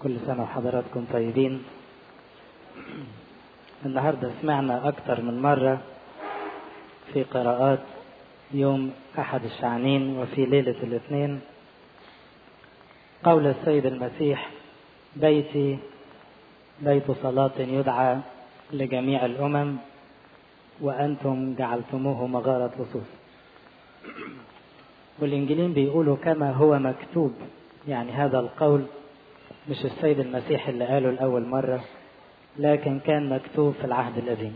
كل سنة وحضراتكم طيبين النهاردة سمعنا أكثر من مرة في قراءات يوم أحد الشعنين وفي ليلة الاثنين قول السيد المسيح بيتي بيت صلاة يدعى لجميع الأمم وأنتم جعلتموه مغارة لصوص والإنجيلين بيقولوا كما هو مكتوب يعني هذا القول مش السيد المسيح اللي قاله لأول مرة لكن كان مكتوب في العهد القديم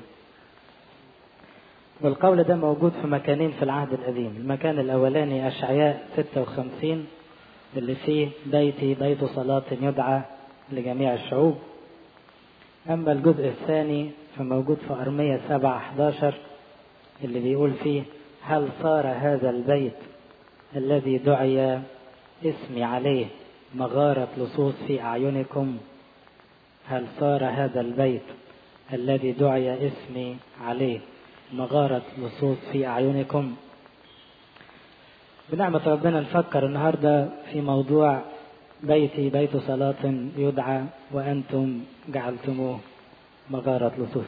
والقول ده موجود في مكانين في العهد القديم المكان الأولاني أشعياء 56 اللي فيه بيتي بيت صلاة يدعى لجميع الشعوب أما الجزء الثاني فموجود في أرمية 7 11 اللي بيقول فيه هل صار هذا البيت الذي دعي اسمي عليه مغارة لصوص في أعينكم هل صار هذا البيت الذي دعي اسمي عليه مغارة لصوص في أعينكم بنعمة ربنا نفكر النهاردة في موضوع بيتي بيت صلاة يدعى وأنتم جعلتموه مغارة لصوص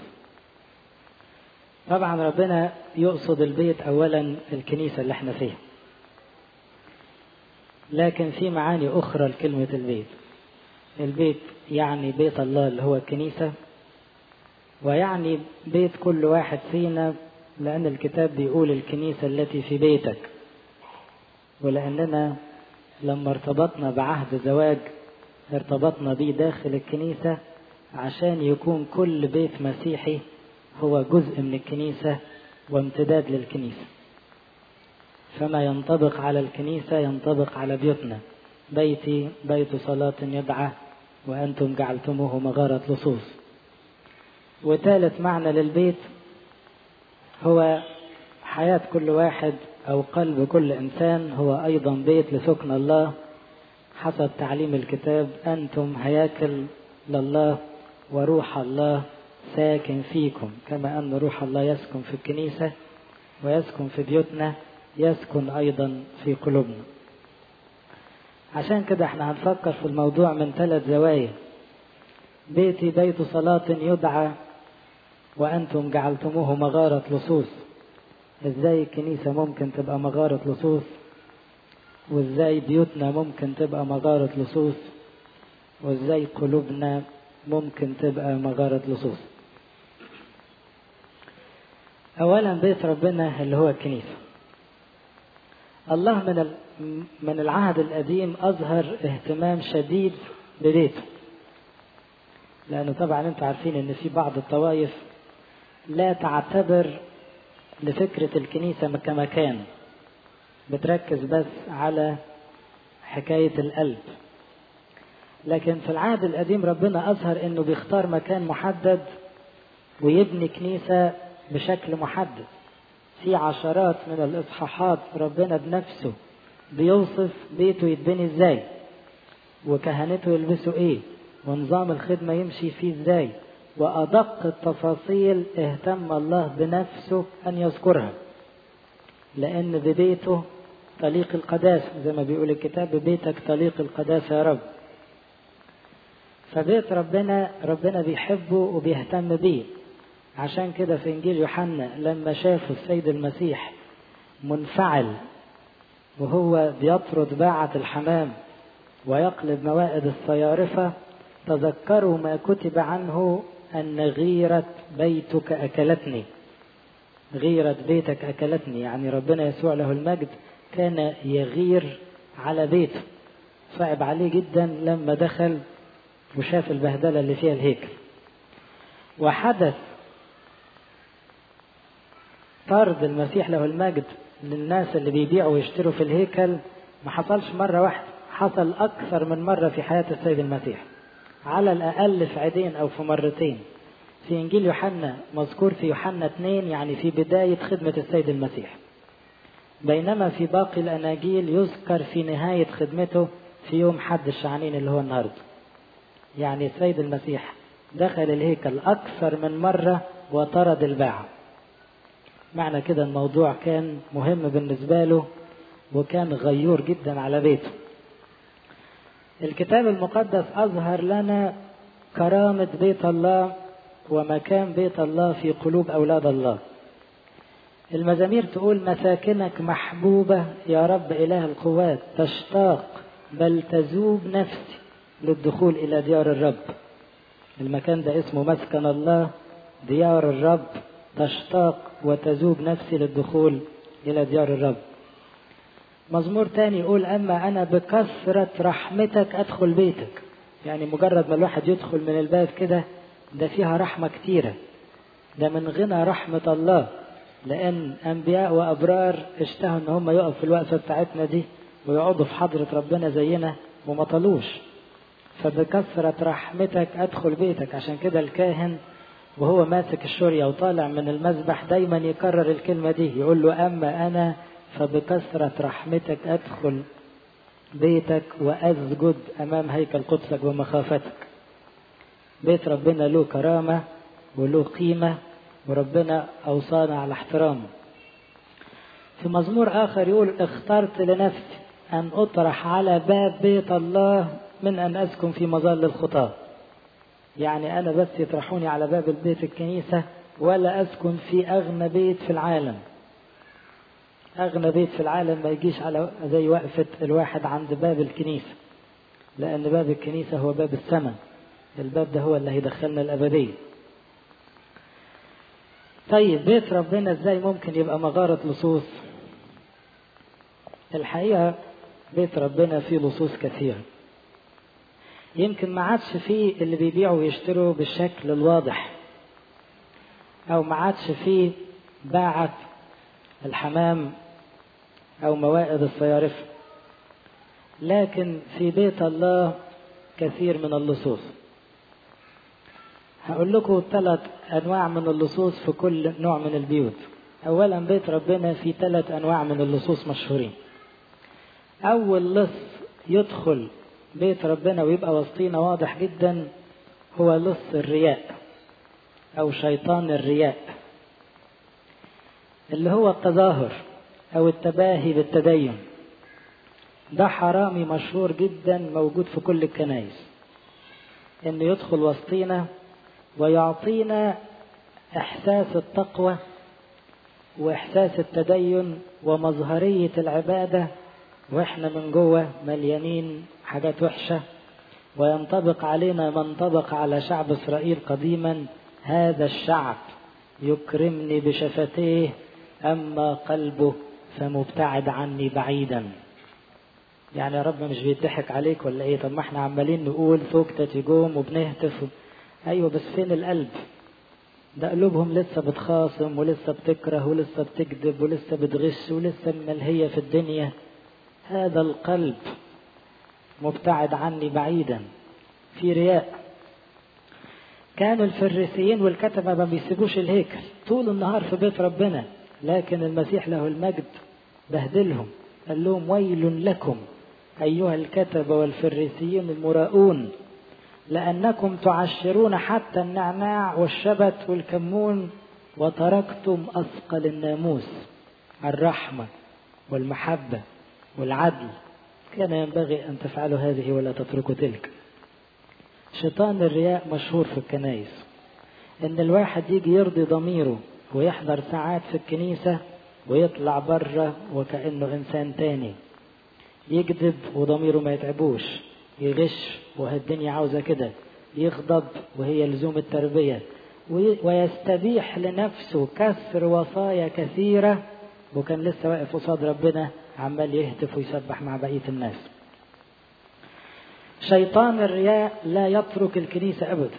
طبعا ربنا يقصد البيت أولا الكنيسة اللي احنا فيها لكن في معاني أخرى لكلمة البيت البيت يعني بيت الله اللي هو الكنيسة ويعني بيت كل واحد فينا لأن الكتاب بيقول الكنيسة التي في بيتك ولأننا لما ارتبطنا بعهد زواج ارتبطنا بيه داخل الكنيسة عشان يكون كل بيت مسيحي هو جزء من الكنيسة وامتداد للكنيسة فما ينطبق على الكنيسة ينطبق على بيوتنا بيتي بيت صلاة يدعى وأنتم جعلتموه مغارة لصوص وثالث معنى للبيت هو حياة كل واحد أو قلب كل إنسان هو أيضا بيت لسكن الله حسب تعليم الكتاب أنتم هياكل لله وروح الله ساكن فيكم كما أن روح الله يسكن في الكنيسة ويسكن في بيوتنا يسكن أيضا في قلوبنا عشان كده احنا هنفكر في الموضوع من ثلاث زوايا بيتي بيت صلاة يدعى وأنتم جعلتموه مغارة لصوص ازاي الكنيسة ممكن تبقى مغارة لصوص وازاي بيوتنا ممكن تبقى مغارة لصوص وازاي قلوبنا ممكن تبقى مغارة لصوص أولا بيت ربنا اللي هو الكنيسة الله من من العهد القديم أظهر اهتمام شديد ببيته لأنه طبعا أنتم عارفين أن في بعض الطوائف لا تعتبر لفكرة الكنيسة كمكان بتركز بس على حكاية القلب لكن في العهد القديم ربنا أظهر أنه بيختار مكان محدد ويبني كنيسة بشكل محدد في عشرات من الإصحاحات ربنا بنفسه بيوصف بيته يتبني ازاي وكهنته يلبسوا ايه ونظام الخدمة يمشي فيه ازاي وأدق التفاصيل اهتم الله بنفسه أن يذكرها لأن ببيته طليق القداسة زي ما بيقول الكتاب ببيتك طليق القداسة يا رب فبيت ربنا ربنا بيحبه وبيهتم بيه عشان كده في إنجيل يوحنا لما شافوا السيد المسيح منفعل وهو بيطرد باعة الحمام ويقلب موائد الصيارفة تذكروا ما كتب عنه أن غيرة بيتك أكلتني غيرة بيتك أكلتني يعني ربنا يسوع له المجد كان يغير على بيته صعب عليه جدا لما دخل وشاف البهدلة اللي فيها الهيكل وحدث طرد المسيح له المجد للناس اللي بيبيعوا ويشتروا في الهيكل ما حصلش مرة واحدة حصل أكثر من مرة في حياة السيد المسيح على الأقل في عيدين أو في مرتين في إنجيل يوحنا مذكور في يوحنا 2 يعني في بداية خدمة السيد المسيح بينما في باقي الأناجيل يذكر في نهاية خدمته في يوم حد الشعانين اللي هو النهاردة يعني السيد المسيح دخل الهيكل أكثر من مرة وطرد الباعة معنى كده الموضوع كان مهم بالنسبة له وكان غيور جدا على بيته الكتاب المقدس أظهر لنا كرامة بيت الله ومكان بيت الله في قلوب أولاد الله المزامير تقول مساكنك محبوبة يا رب إله القوات تشتاق بل تذوب نفسي للدخول إلى ديار الرب المكان ده اسمه مسكن الله ديار الرب تشتاق وتذوب نفسي للدخول إلى ديار الرب مزمور تاني يقول أما أنا بكثرة رحمتك أدخل بيتك يعني مجرد ما الواحد يدخل من الباب كده ده فيها رحمة كتيرة ده من غنى رحمة الله لأن أنبياء وأبرار اشتهوا إن هم يقفوا في الوقفة بتاعتنا دي ويقعدوا في حضرة ربنا زينا وما طلوش فبكثرة رحمتك أدخل بيتك عشان كده الكاهن وهو ماسك الشورية وطالع من المذبح دايما يكرر الكلمة دي يقول له أما أنا فبكثرة رحمتك أدخل بيتك وأسجد أمام هيكل قدسك ومخافتك بيت ربنا له كرامة وله قيمة وربنا أوصانا على احترامه في مزمور آخر يقول اخترت لنفسي أن أطرح على باب بيت الله من أن أسكن في مظل الخطاة يعني أنا بس يطرحوني على باب البيت الكنيسة ولا أسكن في أغنى بيت في العالم أغنى بيت في العالم ما يجيش على زي وقفة الواحد عند باب الكنيسة لأن باب الكنيسة هو باب السماء الباب ده هو اللي هيدخلنا الأبدية طيب بيت ربنا ازاي ممكن يبقى مغارة لصوص الحقيقة بيت ربنا فيه لصوص كثيرة يمكن ما عادش فيه اللي بيبيعوا ويشتروا بالشكل الواضح او ما عادش فيه باعة الحمام او موائد الصيارفة لكن في بيت الله كثير من اللصوص هقول لكم ثلاث انواع من اللصوص في كل نوع من البيوت اولا بيت ربنا في ثلاث انواع من اللصوص مشهورين اول لص يدخل بيت ربنا ويبقى وسطينا واضح جدا هو لص الرياء او شيطان الرياء اللي هو التظاهر او التباهي بالتدين ده حرامي مشهور جدا موجود في كل الكنائس انه يدخل وسطينا ويعطينا احساس التقوى واحساس التدين ومظهريه العباده واحنا من جوه مليانين حاجات وحشه وينطبق علينا ما انطبق على شعب اسرائيل قديما هذا الشعب يكرمني بشفتيه اما قلبه فمبتعد عني بعيدا يعني يا رب مش بيضحك عليك ولا ايه طب ما احنا عمالين نقول فوكتة جوم وبنهتف ايوه بس فين القلب ده قلوبهم لسه بتخاصم ولسه بتكره ولسه بتكذب ولسه بتغش ولسه ملهية في الدنيا هذا القلب مبتعد عني بعيدا في رياء كانوا الفريسيين والكتبة ما بيسيبوش الهيكل طول النهار في بيت ربنا لكن المسيح له المجد بهدلهم قال لهم ويل لكم أيها الكتبة والفريسيين المراؤون لأنكم تعشرون حتى النعناع والشبت والكمون وتركتم أثقل الناموس الرحمة والمحبة والعدل كان ينبغي أن تفعلوا هذه ولا تتركوا تلك شيطان الرياء مشهور في الكنائس إن الواحد يجي يرضي ضميره ويحضر ساعات في الكنيسة ويطلع بره وكأنه إنسان تاني يكذب وضميره ما يتعبوش يغش وهي الدنيا عاوزة كده يغضب وهي لزوم التربية ويستبيح لنفسه كسر وصايا كثيرة وكان لسه واقف قصاد ربنا عمال يهتف ويسبح مع بقية الناس شيطان الرياء لا يترك الكنيسة أبدا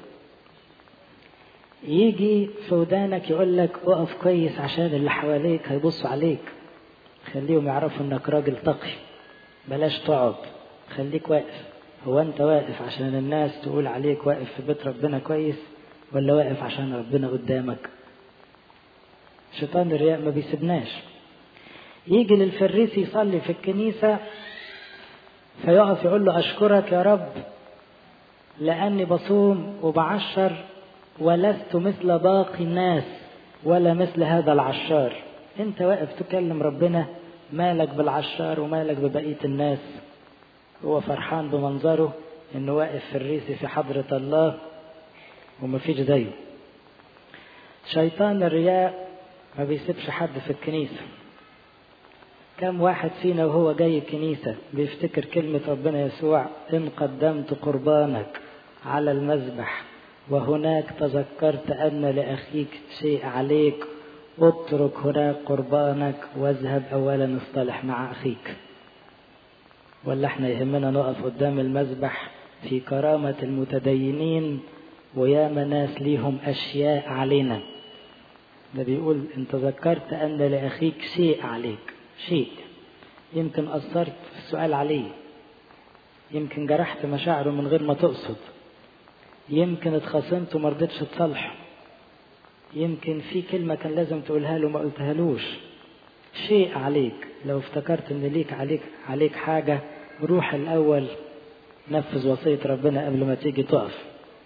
يجي في ودانك يقول لك اقف كويس عشان اللي حواليك هيبصوا عليك خليهم يعرفوا انك راجل تقي بلاش تقعد خليك واقف هو انت واقف عشان الناس تقول عليك واقف في بيت ربنا كويس ولا واقف عشان ربنا قدامك شيطان الرياء ما بيسيبناش يجي للفريسي يصلي في الكنيسة فيقف يقول له أشكرك يا رب لأني بصوم وبعشر ولست مثل باقي الناس ولا مثل هذا العشار انت واقف تكلم ربنا مالك بالعشار ومالك ببقية الناس هو فرحان بمنظره انه واقف في الريس في حضرة الله ومفيش زيه شيطان الرياء ما بيسيبش حد في الكنيسة كم واحد فينا وهو جاي الكنيسة بيفتكر كلمة ربنا يسوع إن قدمت قربانك على المذبح وهناك تذكرت أن لأخيك شيء عليك اترك هناك قربانك واذهب أولا اصطلح مع أخيك ولا احنا يهمنا نقف قدام المذبح في كرامة المتدينين وياما ناس ليهم أشياء علينا ده بيقول إن تذكرت أن لأخيك شيء عليك شيء يمكن أثرت في السؤال عليه يمكن جرحت مشاعره من غير ما تقصد يمكن اتخاصمت وما رضيتش تصالحه يمكن في كلمة كان لازم تقولها له ما قلتهالوش شيء عليك لو افتكرت ان ليك عليك عليك حاجة روح الأول نفذ وصية ربنا قبل ما تيجي تقف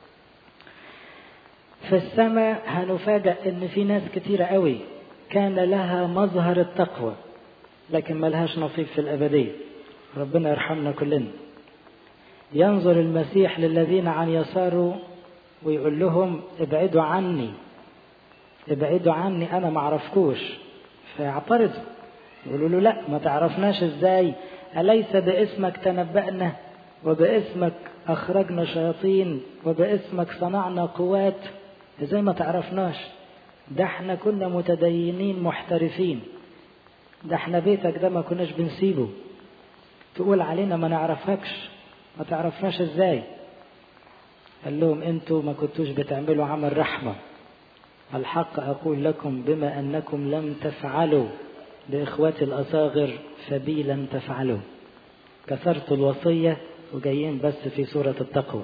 في السماء هنفاجأ ان في ناس كتيرة قوي كان لها مظهر التقوى لكن ملهاش نصيب في الأبدية ربنا يرحمنا كلنا ينظر المسيح للذين عن يساره ويقول لهم ابعدوا عني ابعدوا عني انا ما اعرفكوش فيعترضوا يقولوا له لا ما تعرفناش ازاي اليس باسمك تنبأنا وباسمك اخرجنا شياطين وباسمك صنعنا قوات ازاي ما تعرفناش ده احنا كنا متدينين محترفين ده احنا بيتك ده ما كناش بنسيبه تقول علينا ما نعرفكش ما تعرفناش ازاي قال لهم انتوا ما كنتوش بتعملوا عمل رحمه الحق أقول لكم بما أنكم لم تفعلوا لإخوتي الأصاغر فبي لم تفعلوا كسرت الوصية وجايين بس في سورة التقوى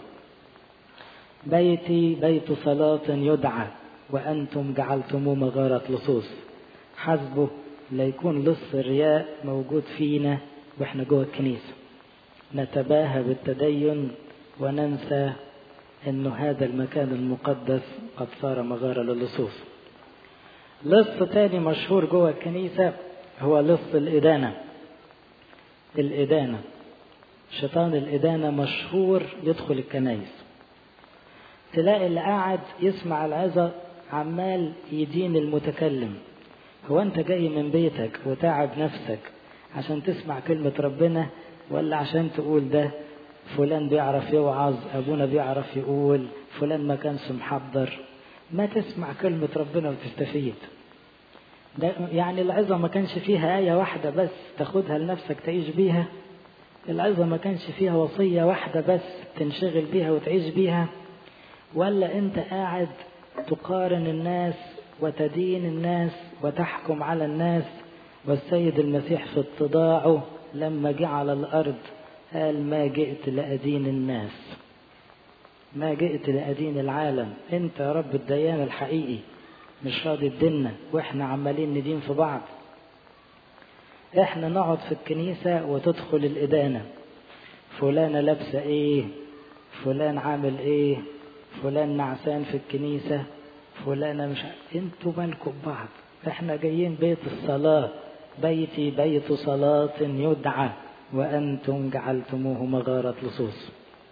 بيتي بيت صلاة يدعى وأنتم جعلتموه مغارة لصوص حسبه ليكون لص الرياء موجود فينا وإحنا جوه الكنيسة نتباهى بالتدين وننسى انه هذا المكان المقدس قد صار مغارة للصوص لص تاني مشهور جوه الكنيسة هو لص الإدانة الإدانة شيطان الإدانة مشهور يدخل الكنايس تلاقي اللي قاعد يسمع العظة عمال يدين المتكلم هو أنت جاي من بيتك وتعب نفسك عشان تسمع كلمة ربنا ولا عشان تقول ده فلان بيعرف يوعظ أبونا بيعرف يقول فلان ما كانش محضر ما تسمع كلمة ربنا وتستفيد ده يعني العظة ما كانش فيها آية واحدة بس تاخدها لنفسك تعيش بيها العظة ما كانش فيها وصية واحدة بس تنشغل بيها وتعيش بيها ولا أنت قاعد تقارن الناس وتدين الناس وتحكم على الناس والسيد المسيح في اتضاعه لما جه على الأرض قال ما جئت لأدين الناس ما جئت لأدين العالم انت يا رب الديان الحقيقي مش راضي تديننا واحنا عمالين ندين في بعض احنا نقعد في الكنيسة وتدخل الإدانة فلانة لابسة ايه فلان عامل ايه فلان نعسان في الكنيسة فلانة مش انتوا مالكم بعض احنا جايين بيت الصلاة بيتي بيت صلاة يدعى وأنتم جعلتموه مغارة لصوص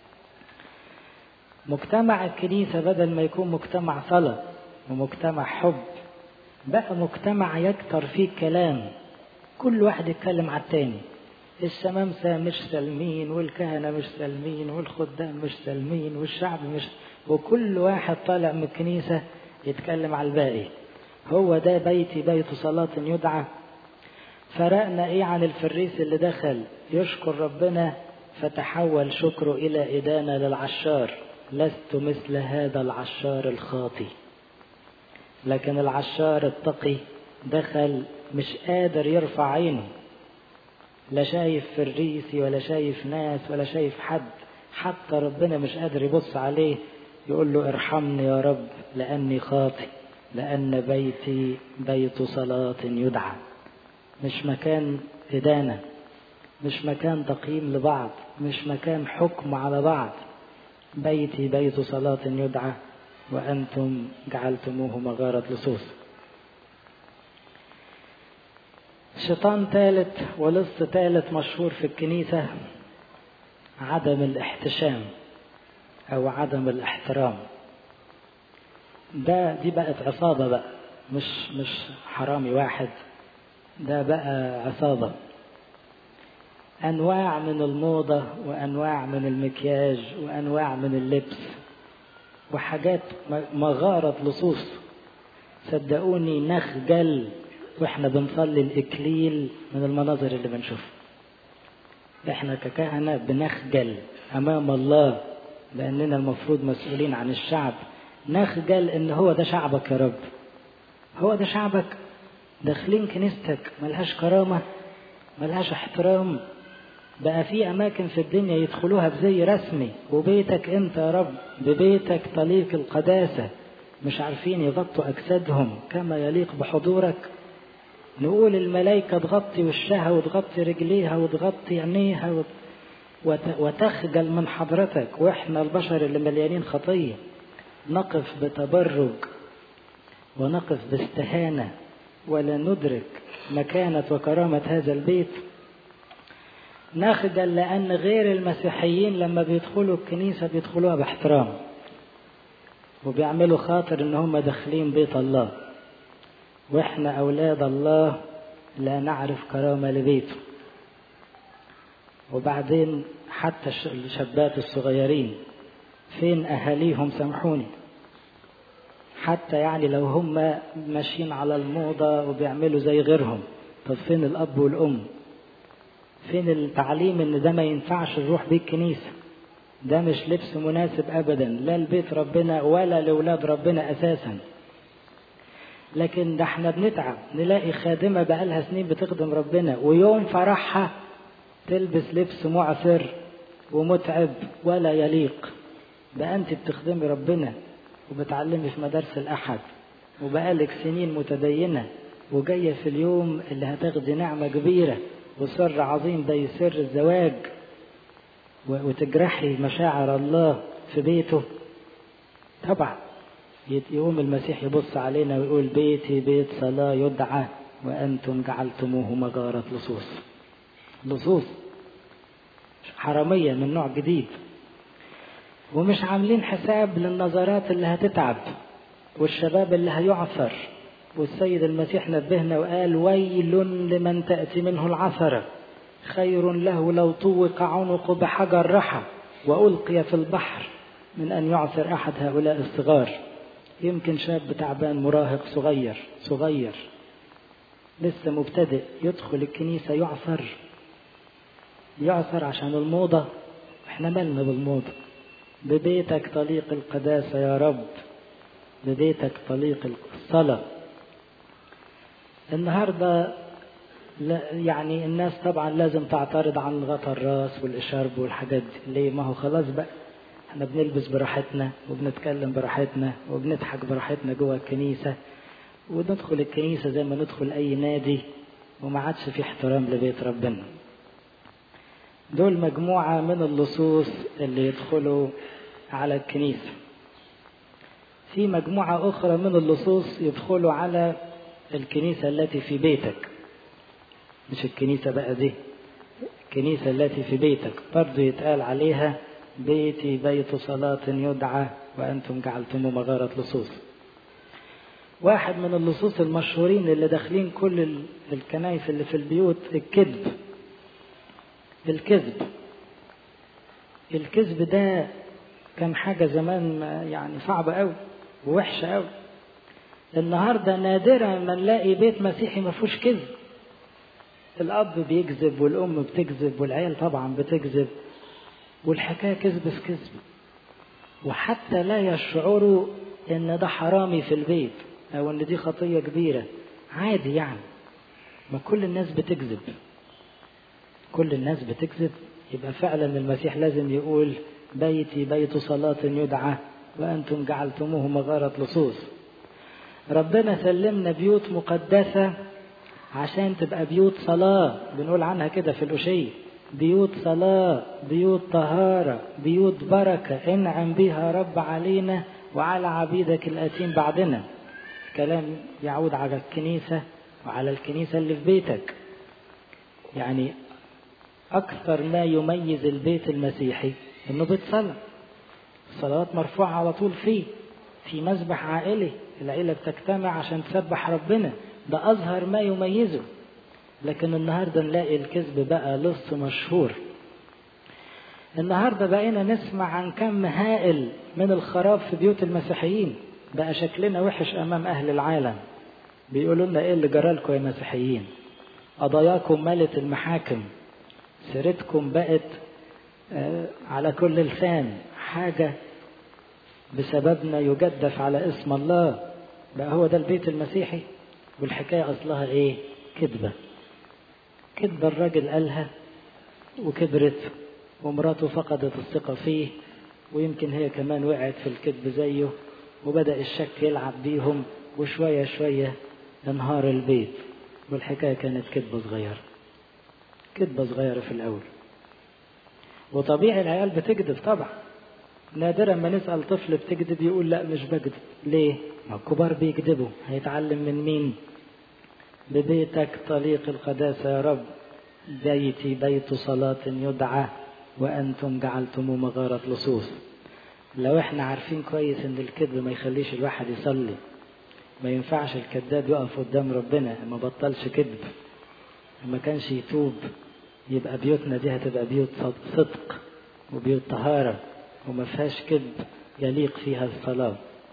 مجتمع الكنيسة بدل ما يكون مجتمع صلاة ومجتمع حب بقى مجتمع يكتر فيه الكلام كل واحد يتكلم على التاني الشمامسة مش سالمين والكهنة مش سالمين والخدام مش سالمين والشعب مش وكل واحد طالع من الكنيسة يتكلم على الباقي هو ده بيتي بيت صلاة يدعى فرقنا ايه عن الفريس اللي دخل يشكر ربنا فتحول شكره الى ادانه للعشار لست مثل هذا العشار الخاطي لكن العشار التقي دخل مش قادر يرفع عينه لا شايف فريسي ولا شايف ناس ولا شايف حد حتى ربنا مش قادر يبص عليه يقول له ارحمني يا رب لاني خاطي لان بيتي بيت صلاه يدعى مش مكان إدانة مش مكان تقييم لبعض مش مكان حكم على بعض بيتي بيت صلاة يدعى وأنتم جعلتموه مغارة لصوص شيطان ثالث ولص ثالث مشهور في الكنيسة عدم الاحتشام أو عدم الاحترام ده دي بقت عصابة بقى مش مش حرامي واحد ده بقى عصابة أنواع من الموضة وأنواع من المكياج وأنواع من اللبس وحاجات مغارة لصوص صدقوني نخجل واحنا بنصلي الإكليل من المناظر اللي بنشوفها احنا ككهنة بنخجل أمام الله لأننا المفروض مسؤولين عن الشعب نخجل إن هو ده شعبك يا رب هو ده شعبك داخلين كنيستك ملهاش كرامة ملهاش احترام بقى في أماكن في الدنيا يدخلوها بزي رسمي وبيتك أنت يا رب ببيتك طليق القداسة مش عارفين يغطوا أجسادهم كما يليق بحضورك نقول الملائكة تغطي وشها وتغطي رجليها وتغطي عينيها وتخجل من حضرتك واحنا البشر اللي مليانين خطية نقف بتبرج ونقف باستهانة ولا ندرك مكانة وكرامة هذا البيت نخجل لأن غير المسيحيين لما بيدخلوا الكنيسة بيدخلوها باحترام وبيعملوا خاطر إن هم داخلين بيت الله وإحنا أولاد الله لا نعرف كرامة لبيته وبعدين حتى الشابات الصغيرين فين أهاليهم سامحوني حتى يعني لو هم ماشيين على الموضة وبيعملوا زي غيرهم طب فين الأب والأم فين التعليم ان ده ما ينفعش نروح بيه الكنيسة ده مش لبس مناسب ابدا لا لبيت ربنا ولا لاولاد ربنا اساسا لكن ده احنا بنتعب نلاقي خادمة بقالها سنين بتخدم ربنا ويوم فرحها تلبس لبس معثر ومتعب ولا يليق ده انت بتخدمي ربنا وبتعلمي في مدارس الاحد وبقالك سنين متدينة وجاية في اليوم اللي هتاخدي نعمة كبيرة وسر عظيم زي سر الزواج وتجرحي مشاعر الله في بيته طبعا يقوم المسيح يبص علينا ويقول بيتي بيت صلاة يدعى وأنتم جعلتموه مغارة لصوص لصوص حرامية من نوع جديد ومش عاملين حساب للنظرات اللي هتتعب والشباب اللي هيعثر والسيد المسيح نبهنا وقال ويل لمن تأتي منه العثرة خير له لو طوق عنقه بحجر رحى وألقي في البحر من أن يعثر أحد هؤلاء الصغار يمكن شاب تعبان مراهق صغير صغير لسه مبتدئ يدخل الكنيسة يعثر يعثر عشان الموضة احنا مالنا بالموضة ببيتك طليق القداسة يا رب ببيتك طليق الصلاة النهاردة يعني الناس طبعا لازم تعترض عن غطا الراس والإشارب والحاجات دي ليه ما هو خلاص بقى احنا بنلبس براحتنا وبنتكلم براحتنا وبنضحك براحتنا جوه الكنيسة وندخل الكنيسة زي ما ندخل أي نادي وما عادش في احترام لبيت ربنا دول مجموعة من اللصوص اللي يدخلوا على الكنيسة في مجموعة أخرى من اللصوص يدخلوا على الكنيسة التي في بيتك مش الكنيسة بقى دي الكنيسة التي في بيتك برضو يتقال عليها بيتي بيت صلاة يدعى وأنتم جعلتموه مغارة لصوص واحد من اللصوص المشهورين اللي داخلين كل الكنايس اللي في البيوت الكذب الكذب الكذب ده كان حاجة زمان يعني صعبة قوي ووحشة قوي النهاردة نادرا ما نلاقي بيت مسيحي ما فيهوش كذب الأب بيكذب والأم بتكذب والعيال طبعا بتكذب والحكاية كذب في كذب وحتى لا يشعروا إن ده حرامي في البيت أو إن دي خطية كبيرة عادي يعني ما كل الناس بتكذب كل الناس بتكذب يبقى فعلا المسيح لازم يقول بيتي بيت صلاة يدعى وأنتم جعلتموه مغارة لصوص ربنا سلمنا بيوت مقدسة عشان تبقى بيوت صلاة بنقول عنها كده في الأشية بيوت صلاة بيوت طهارة بيوت بركة انعم بها رب علينا وعلى عبيدك الآتين بعدنا كلام يعود على الكنيسة وعلى الكنيسة اللي في بيتك يعني أكثر ما يميز البيت المسيحي إنه بيت صلاة الصلوات مرفوعة على طول فيه في مسبح عائلي العيلة بتجتمع عشان تسبح ربنا ده أظهر ما يميزه لكن النهاردة نلاقي الكذب بقى لص مشهور النهاردة بقينا نسمع عن كم هائل من الخراب في بيوت المسيحيين بقى شكلنا وحش أمام أهل العالم بيقولوا لنا إيه اللي جرالكم يا مسيحيين قضاياكم ملت المحاكم سيرتكم بقت على كل لسان حاجة بسببنا يجدف على اسم الله بقى هو ده البيت المسيحي والحكاية أصلها إيه كذبة كذبة الراجل قالها وكبرت ومراته فقدت الثقة فيه ويمكن هي كمان وقعت في الكذب زيه وبدأ الشك يلعب بيهم وشوية شوية انهار البيت والحكاية كانت كذبة صغيرة كذبة صغيرة في الأول وطبيعي العيال بتكذب طبعا نادرا ما نسأل طفل بتكذب يقول لا مش بكذب ليه؟ ما الكبار بيكذبوا هيتعلم من مين؟ ببيتك طريق القداسة يا رب بيتي بيت صلاة يدعى وأنتم جعلتموه مغارة لصوص لو احنا عارفين كويس ان الكذب ما يخليش الواحد يصلي ما ينفعش الكذاب يقف قدام ربنا ما بطلش كذب ما كانش يتوب يبقى بيوتنا دي هتبقى بيوت صدق وبيوت طهارة وما فيهاش كذب يليق فيها الصلاة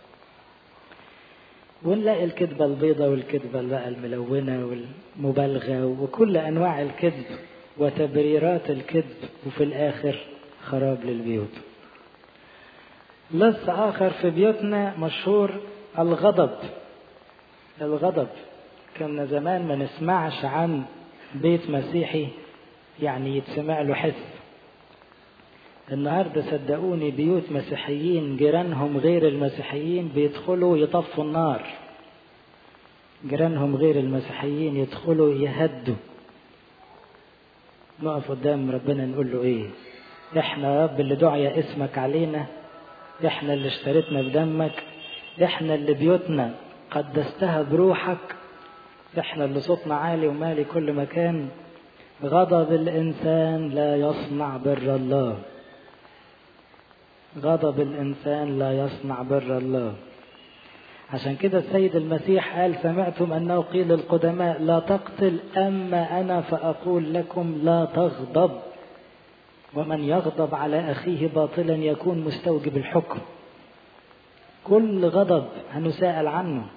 ونلاقي الكذبة البيضة والكذبة بقى الملونة والمبالغة وكل أنواع الكذب وتبريرات الكذب وفي الآخر خراب للبيوت لص آخر في بيوتنا مشهور الغضب الغضب كنا زمان ما نسمعش عن بيت مسيحي يعني يتسمع له حس النهارده صدقوني بيوت مسيحيين جيرانهم غير المسيحيين بيدخلوا يطفوا النار جيرانهم غير المسيحيين يدخلوا يهدوا نقف قدام ربنا نقول له ايه احنا يا رب اللي دعي اسمك علينا احنا اللي اشتريتنا بدمك احنا اللي بيوتنا قدستها بروحك احنا اللي صوتنا عالي ومالي كل مكان غضب الانسان لا يصنع بر الله غضب الانسان لا يصنع بر الله عشان كده السيد المسيح قال سمعتم انه قيل للقدماء لا تقتل اما انا فاقول لكم لا تغضب ومن يغضب على اخيه باطلا يكون مستوجب الحكم كل غضب هنساءل عنه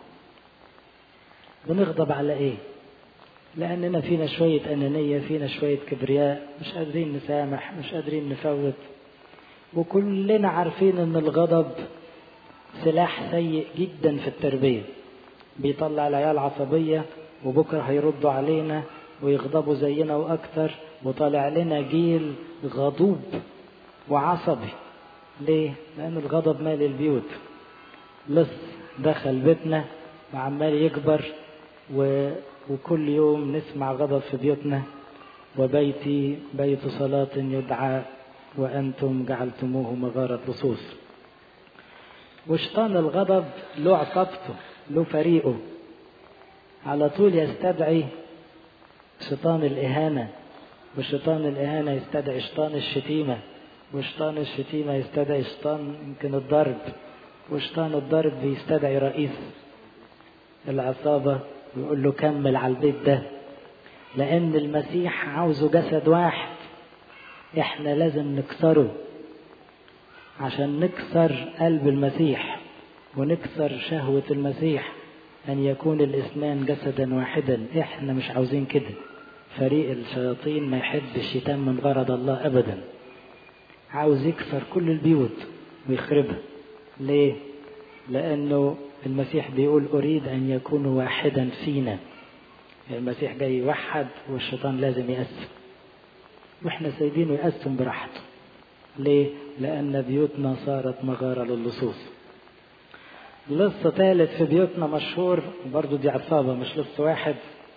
بنغضب على ايه لاننا فينا شويه انانيه فينا شويه كبرياء مش قادرين نسامح مش قادرين نفوت وكلنا عارفين ان الغضب سلاح سيء جدا في التربيه بيطلع العيال عصبيه وبكره هيردوا علينا ويغضبوا زينا واكتر وطالع لنا جيل غضوب وعصبي ليه لان الغضب مال البيوت لص دخل بيتنا وعمال يكبر و... وكل يوم نسمع غضب في بيوتنا وبيتي بيت صلاة يدعى وأنتم جعلتموه مغارة لصوص وشيطان الغضب له عصابته له فريقه على طول يستدعي شيطان الإهانة وشيطان الإهانة يستدعي شيطان الشتيمة وشيطان الشتيمة يستدعي شيطان يمكن الضرب وشيطان الضرب بيستدعي رئيس العصابة ويقول له كمل على البيت ده لأن المسيح عاوزه جسد واحد احنا لازم نكسره عشان نكسر قلب المسيح ونكسر شهوة المسيح أن يكون الاثنان جسدا واحدا احنا مش عاوزين كده فريق الشياطين ما يحبش يتم من غرض الله أبدا عاوز يكسر كل البيوت ويخربها ليه؟ لأنه المسيح بيقول أريد أن يكون واحدا فينا المسيح جاي يوحد والشيطان لازم يقسم واحنا سايبينه يقسم براحته ليه؟ لأن بيوتنا صارت مغارة للصوص لص ثالث في بيوتنا مشهور برضو دي عصابة مش لص واحد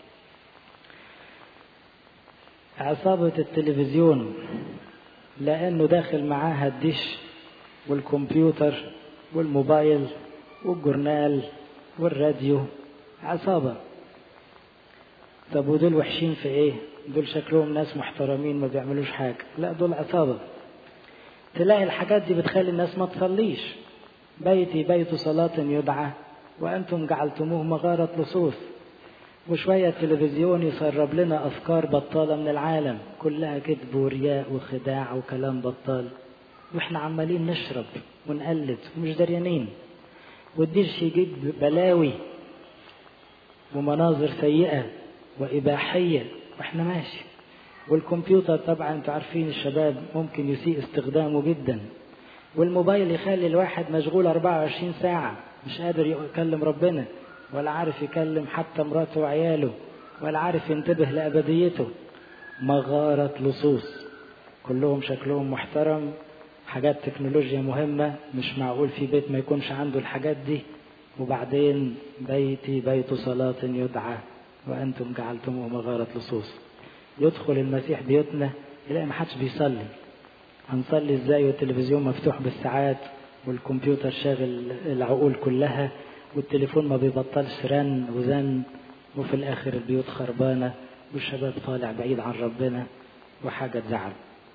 عصابة التلفزيون لأنه داخل معاها الدش والكمبيوتر والموبايل والجورنال والراديو عصابة طب ودول وحشين في ايه دول شكلهم ناس محترمين ما بيعملوش حاجة لا دول عصابة تلاقي الحاجات دي بتخلي الناس ما تصليش بيتي بيت صلاة يدعى وأنتم جعلتموه مغارة لصوص وشوية التلفزيون يسرب لنا أفكار بطالة من العالم كلها كذب ورياء وخداع وكلام بطال وإحنا عمالين نشرب ونقلد ومش دريانين والدش يجيب بلاوي ومناظر سيئة وإباحية وإحنا ماشي والكمبيوتر طبعا انتوا عارفين الشباب ممكن يسيء استخدامه جدا والموبايل يخلي الواحد مشغول 24 ساعة مش قادر يكلم ربنا ولا عارف يكلم حتى مراته وعياله ولا عارف ينتبه لأبديته مغارة لصوص كلهم شكلهم محترم حاجات تكنولوجيا مهمة مش معقول في بيت ما يكونش عنده الحاجات دي وبعدين بيتي بيت صلاة يدعى وأنتم جعلتموه مغارة لصوص يدخل المسيح بيوتنا يلاقي ما حدش بيصلي هنصلي ازاي والتلفزيون مفتوح بالساعات والكمبيوتر شاغل العقول كلها والتليفون ما بيبطلش رن وزن وفي الاخر البيوت خربانه والشباب طالع بعيد عن ربنا وحاجه تزعل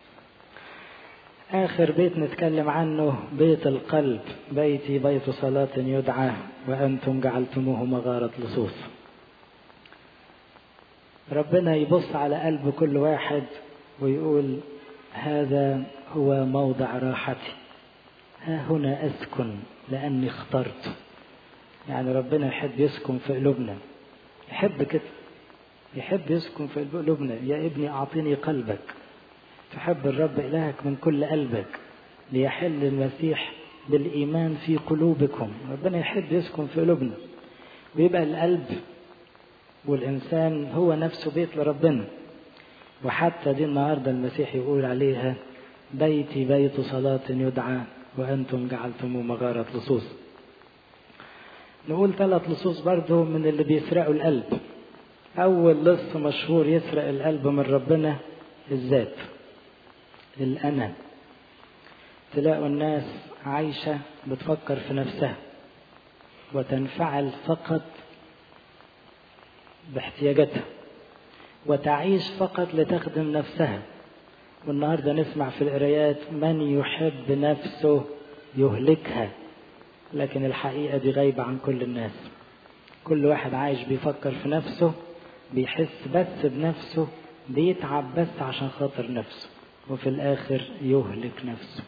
آخر بيت نتكلم عنه بيت القلب بيتي بيت صلاة يدعى وأنتم جعلتموه مغارة لصوص ربنا يبص على قلب كل واحد ويقول هذا هو موضع راحتي ها هنا أسكن لأني اخترت يعني ربنا يحب يسكن في قلوبنا يحب كده يحب يسكن في قلوبنا يا ابني أعطيني قلبك تحب الرب إلهك من كل قلبك ليحل المسيح بالإيمان في قلوبكم ربنا يحب يسكن في قلوبنا ويبقى القلب والإنسان هو نفسه بيت لربنا وحتى دي النهاردة المسيح يقول عليها بيتي بيت صلاة يدعى وأنتم جعلتموه مغارة لصوص نقول ثلاث لصوص برضه من اللي بيسرقوا القلب أول لص مشهور يسرق القلب من ربنا الذات الأنا تلاقوا الناس عايشة بتفكر في نفسها وتنفعل فقط باحتياجاتها وتعيش فقط لتخدم نفسها والنهارده نسمع في القرايات من يحب نفسه يهلكها لكن الحقيقة دي غايبة عن كل الناس كل واحد عايش بيفكر في نفسه بيحس بس بنفسه بيتعب بس عشان خاطر نفسه وفي الآخر يهلك نفسه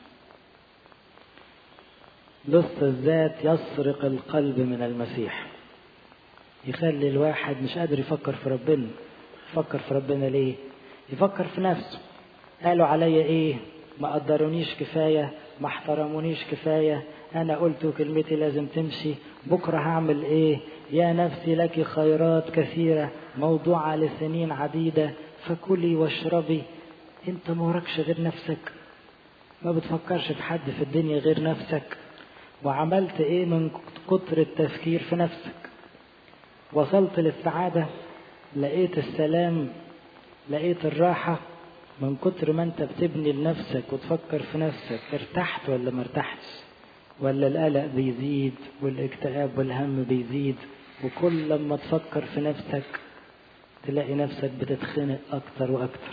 لص الذات يسرق القلب من المسيح يخلي الواحد مش قادر يفكر في ربنا يفكر في ربنا ليه يفكر في نفسه قالوا عليا ايه ما قدرونيش كفاية ما احترمونيش كفاية انا قلت كلمتي لازم تمشي بكرة هعمل ايه يا نفسي لك خيرات كثيرة موضوعة لسنين عديدة فكلي واشربي انت ما وراكش غير نفسك ما بتفكرش في حد في الدنيا غير نفسك وعملت ايه من كتر التفكير في نفسك وصلت للسعادة لقيت السلام لقيت الراحة من كتر ما انت بتبني لنفسك وتفكر في نفسك ارتحت ولا ما ارتحتش ولا القلق بيزيد والاكتئاب والهم بيزيد وكل لما تفكر في نفسك تلاقي نفسك بتتخنق اكتر واكتر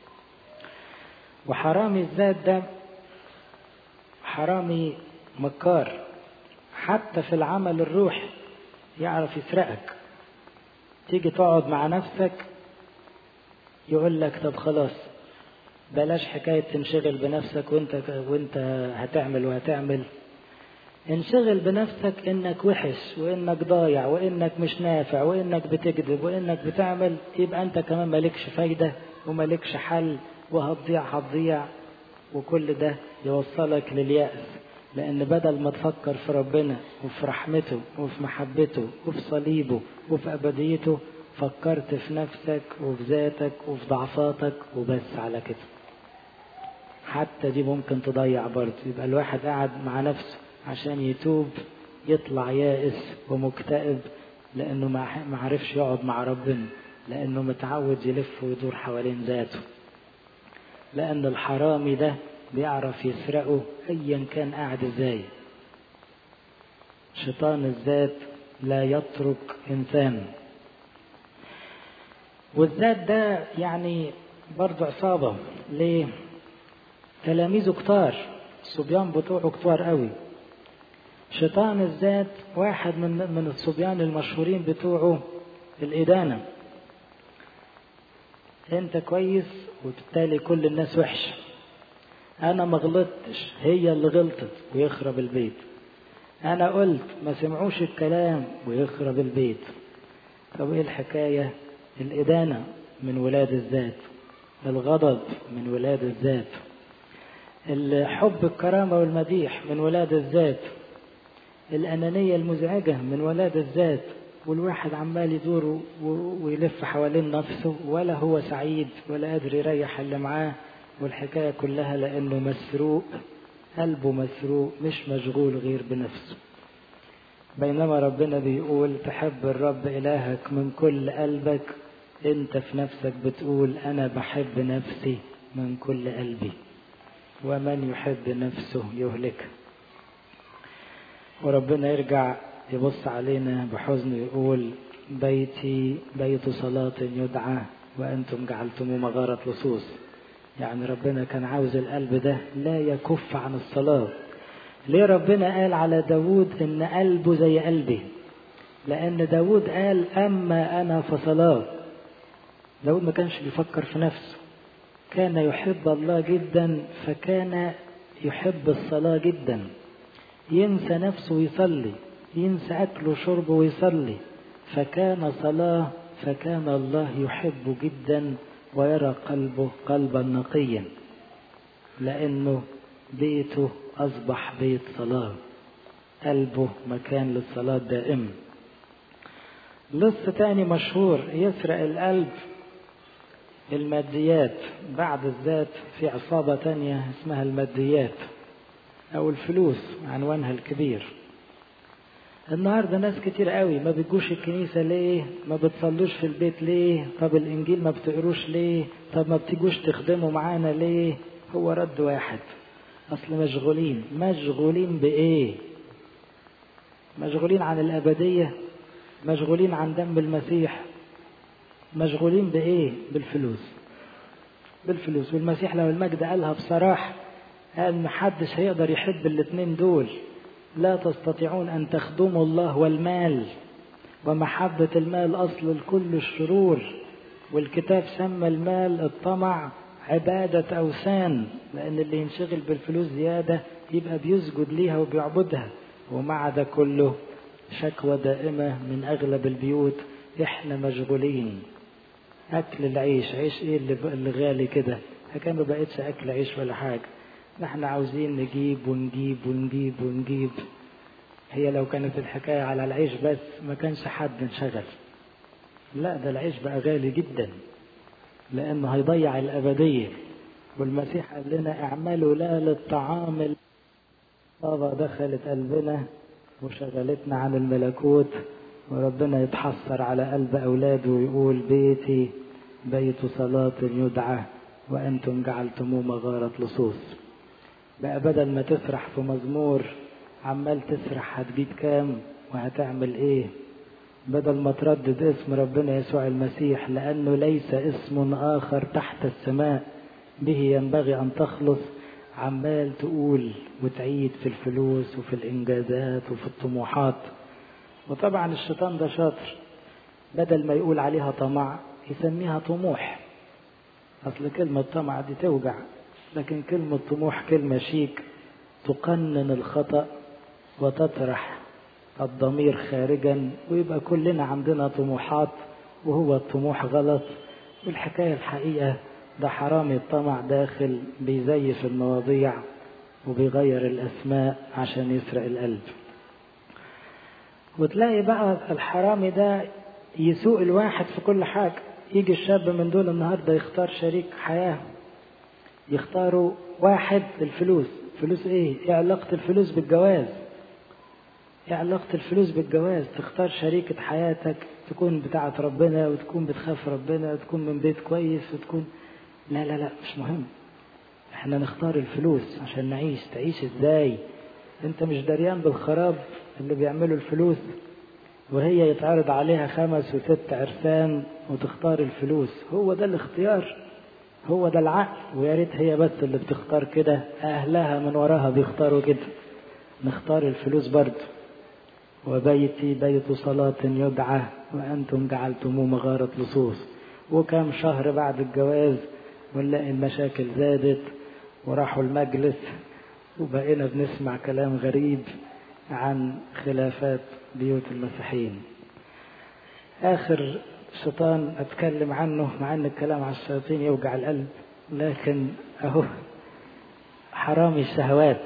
وحرامي الذات ده حرامي مكار حتى في العمل الروحي يعرف يسرقك تيجي تقعد مع نفسك يقول لك طب خلاص بلاش حكاية تنشغل بنفسك وانت وانت هتعمل وهتعمل انشغل بنفسك انك وحش وانك ضايع وانك مش نافع وانك بتكذب وانك بتعمل يبقى انت كمان مالكش فايدة ومالكش حل وهتضيع هتضيع وكل ده يوصلك لليأس لأن بدل ما تفكر في ربنا وفي رحمته وفي محبته وفي صليبه وفي أبديته فكرت في نفسك وفي ذاتك وفي ضعفاتك وبس على كده حتى دي ممكن تضيع برضه يبقى الواحد قاعد مع نفسه عشان يتوب يطلع يائس ومكتئب لأنه ما عرفش يقعد مع ربنا لأنه متعود يلف ويدور حوالين ذاته لأن الحرامي ده بيعرف يسرقه أيا كان قاعد ازاي شيطان الذات لا يترك إنسان والذات ده يعني برضه عصابة ليه؟ تلاميذه كتار الصبيان بتوعه كتار قوي شيطان الذات واحد من من الصبيان المشهورين بتوعه الإدانة أنت كويس وبالتالي كل الناس وحشة أنا ما غلطتش هي اللي غلطت ويخرب البيت أنا قلت ما سمعوش الكلام ويخرب البيت طب إيه الحكاية الإدانة من ولاد الذات الغضب من ولاد الذات الحب الكرامة والمديح من ولاد الذات الأنانية المزعجة من ولاد الذات والواحد عمال يدور ويلف حوالين نفسه ولا هو سعيد ولا قادر يريح اللي معاه والحكاية كلها لأنه مسروق قلبه مسروق مش مشغول غير بنفسه بينما ربنا بيقول تحب الرب إلهك من كل قلبك انت في نفسك بتقول انا بحب نفسي من كل قلبي ومن يحب نفسه يهلكها وربنا يرجع يبص علينا بحزن يقول بيتي بيت صلاة يدعى وأنتم جعلتموه مغارة لصوص يعني ربنا كان عاوز القلب ده لا يكف عن الصلاة ليه ربنا قال على داود إن قلبه زي قلبي لأن داود قال أما أنا فصلاة داود ما كانش بيفكر في نفسه كان يحب الله جدا فكان يحب الصلاة جدا ينسى نفسه ويصلي ينسى أكله وشربه ويصلي فكان صلاة فكان الله يحبه جدا ويرى قلبه قلبا نقيا لأنه بيته أصبح بيت صلاة قلبه مكان للصلاة دائما لص تاني مشهور يسرق القلب الماديات بعد الذات في عصابة تانية اسمها الماديات أو الفلوس عنوانها الكبير النهارده ناس كتير قوي ما بتجوش الكنيسة ليه؟ ما بتصلوش في البيت ليه؟ طب الإنجيل ما بتقروش ليه؟ طب ما بتجوش تخدموا معانا ليه؟ هو رد واحد أصل مشغولين مشغولين بإيه؟ مشغولين عن الأبدية مشغولين عن دم المسيح مشغولين بإيه؟ بالفلوس بالفلوس والمسيح لو المجد قالها بصراحة قال محدش هيقدر يحب الاتنين دول لا تستطيعون أن تخدموا الله والمال ومحبة المال أصل لكل الشرور والكتاب سمى المال الطمع عبادة أوثان لأن اللي ينشغل بالفلوس زيادة يبقى بيسجد ليها وبيعبدها ومع ده كله شكوى دائمة من أغلب البيوت إحنا مشغولين أكل العيش عيش إيه اللي غالي كده كان ما بقتش أكل عيش ولا حاجة نحن عاوزين نجيب ونجيب ونجيب ونجيب هي لو كانت الحكاية على العيش بس ما كانش حد انشغل لا ده العيش بقى غالي جدا لأنه هيضيع الأبدية والمسيح قال لنا اعملوا لا للطعام بابا دخلت قلبنا وشغلتنا عن الملكوت وربنا يتحسر على قلب أولاده ويقول بيتي بيت صلاة يدعى وأنتم جعلتموه مغارة لصوص بقى بدل ما تسرح في مزمور عمال تسرح هتجيب كام وهتعمل ايه بدل ما تردد اسم ربنا يسوع المسيح لأنه ليس اسم آخر تحت السماء به ينبغي أن تخلص عمال تقول وتعيد في الفلوس وفي الإنجازات وفي الطموحات وطبعا الشيطان ده شاطر بدل ما يقول عليها طمع يسميها طموح أصل كلمة طمع دي توجع لكن كلمة طموح كلمة شيك تقنن الخطأ وتطرح الضمير خارجا ويبقى كلنا عندنا طموحات وهو الطموح غلط والحكاية الحقيقة ده حرامي الطمع داخل بيزيف المواضيع وبيغير الأسماء عشان يسرق القلب وتلاقي بقى الحرامي ده يسوق الواحد في كل حاجة يجي الشاب من دول النهاردة يختار شريك حياة يختاروا واحد الفلوس فلوس ايه ايه علاقة الفلوس بالجواز ايه علاقة الفلوس بالجواز تختار شريكة حياتك تكون بتاعة ربنا وتكون بتخاف ربنا وتكون من بيت كويس وتكون لا لا لا مش مهم احنا نختار الفلوس عشان نعيش تعيش ازاي انت مش دريان بالخراب اللي بيعمله الفلوس وهي يتعرض عليها خمس وست عرسان وتختار الفلوس هو ده الاختيار هو ده العقل ويا ريت هي بس اللي بتختار كده اهلها من وراها بيختاروا كده نختار الفلوس برضه وبيتي بيت صلاة يدعى وأنتم جعلتموه مغارة لصوص وكم شهر بعد الجواز ونلاقي المشاكل زادت وراحوا المجلس وبقينا بنسمع كلام غريب عن خلافات بيوت المسيحيين آخر شيطان أتكلم عنه مع أن الكلام عن الشياطين يوجع القلب لكن أهو حرامي الشهوات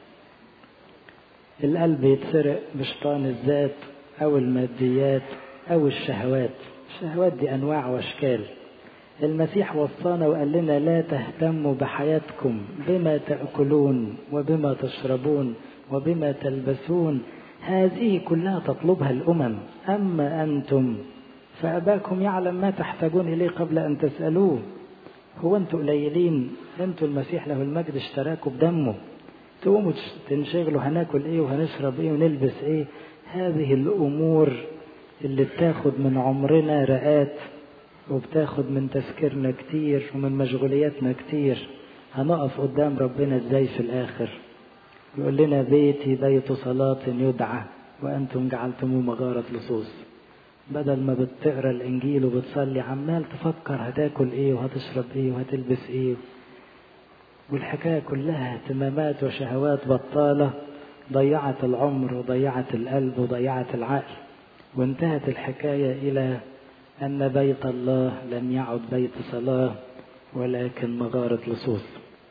القلب يتسرق بشيطان الذات أو الماديات أو الشهوات الشهوات دي أنواع وأشكال المسيح وصانا وقال لنا لا تهتموا بحياتكم بما تأكلون وبما تشربون وبما تلبسون هذه كلها تطلبها الأمم أما أنتم فأباكم يعلم ما تحتاجون إليه قبل أن تسألوه هو أنتوا قليلين أنتوا المسيح له المجد اشتراكوا بدمه تقوموا تنشغلوا هناكل ايه وهنشرب ايه ونلبس ايه هذه الامور اللي بتاخد من عمرنا رقات وبتاخد من تفكيرنا كتير ومن مشغولياتنا كتير هنقف قدام ربنا ازاي في الاخر يقول لنا بيتي بيت صلاة يدعى وانتم جعلتموه مغارة لصوص بدل ما بتقرا الانجيل وبتصلي عمال تفكر هتاكل ايه وهتشرب ايه وهتلبس ايه والحكاية كلها اهتمامات وشهوات بطالة ضيعت العمر وضيعت القلب وضيعت العقل وانتهت الحكاية إلى أن بيت الله لم يعد بيت صلاة ولكن مغارة لصوص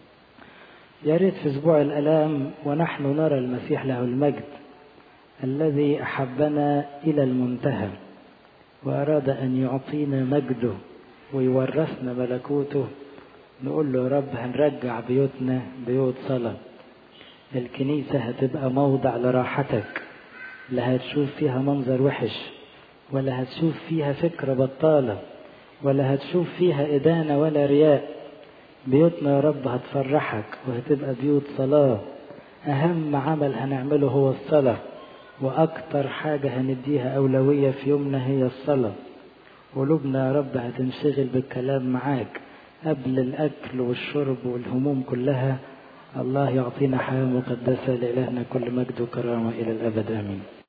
يا ريت في أسبوع الألام ونحن نرى المسيح له المجد الذي أحبنا إلى المنتهى وأراد أن يعطينا مجده ويورثنا ملكوته نقول له يا رب هنرجع بيوتنا بيوت صلاة الكنيسة هتبقى موضع لراحتك لا هتشوف فيها منظر وحش ولا هتشوف فيها فكرة بطالة ولا هتشوف فيها إدانة ولا رياء بيوتنا يا رب هتفرحك وهتبقى بيوت صلاة أهم عمل هنعمله هو الصلاة وأكتر حاجة هنديها أولوية في يومنا هي الصلاة قلوبنا يا رب هتنشغل بالكلام معاك قبل الأكل والشرب والهموم كلها الله يعطينا حياة مقدسة لإلهنا كل مجد وكرامة إلى الأبد آمين